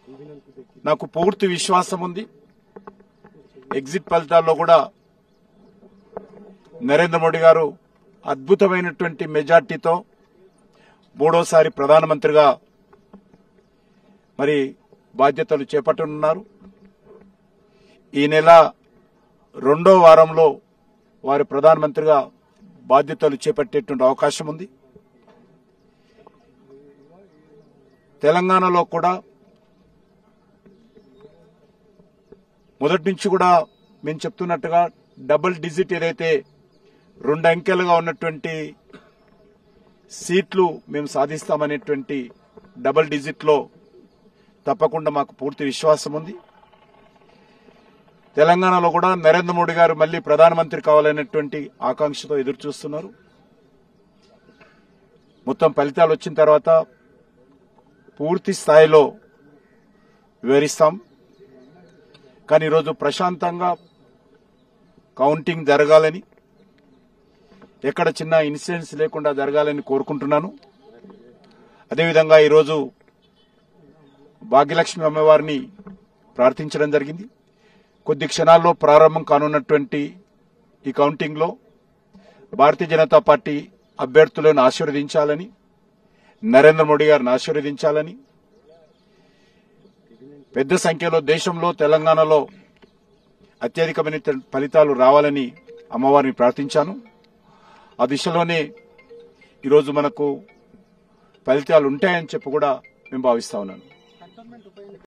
నాకు పూర్తి విశ్వాసం ఉంది ఎగ్జిట్ ఫలితాల్లో కూడా నరేంద్ర మోడీ గారు అద్భుతమైనటువంటి మెజార్టీతో మూడోసారి ప్రధానమంత్రిగా మరి బాధ్యతలు చేపట్టనున్నారు ఈ నెల రెండో వారంలో వారి ప్రధానమంత్రిగా బాధ్యతలు చేపట్టేటువంటి అవకాశం ఉంది తెలంగాణలో కూడా మొదటి నుంచి కూడా మేము చెప్తున్నట్టుగా డబుల్ డిజిట్ ఏదైతే రెండు అంకెలుగా ఉన్నటువంటి సీట్లు మేము సాధిస్తామనేటువంటి డబుల్ డిజిట్లో తప్పకుండా మాకు పూర్తి విశ్వాసం ఉంది తెలంగాణలో కూడా నరేంద్ర మోడీ గారు మళ్ళీ ప్రధానమంత్రి కావాలనేటువంటి ఆకాంక్షతో ఎదురు చూస్తున్నారు మొత్తం ఫలితాలు వచ్చిన తర్వాత పూర్తి స్థాయిలో వివరిస్తాం కానీ ఈరోజు ప్రశాంతంగా కౌంటింగ్ జరగాలని ఎక్కడ చిన్న ఇన్సిడెంట్స్ లేకుండా జరగాలని కోరుకుంటున్నాను అదేవిధంగా ఈరోజు భాగ్యలక్ష్మి అమ్మవారిని ప్రార్థించడం జరిగింది కొద్ది క్షణాల్లో ప్రారంభం కానున్నటువంటి ఈ కౌంటింగ్లో భారతీయ జనతా పార్టీ అభ్యర్థులను ఆశీర్వదించాలని నరేంద్ర మోడీ గారిని ఆశీర్వదించాలని పెద్ద సంఖ్యలో దేశంలో తెలంగాణలో అత్యధికమైన ఫలితాలు రావాలని అమ్మవారిని ప్రార్థించాను ఆ దిశలోనే ఈరోజు మనకు ఫలితాలు ఉంటాయని చెప్పి కూడా మేము భావిస్తా ఉన్నాను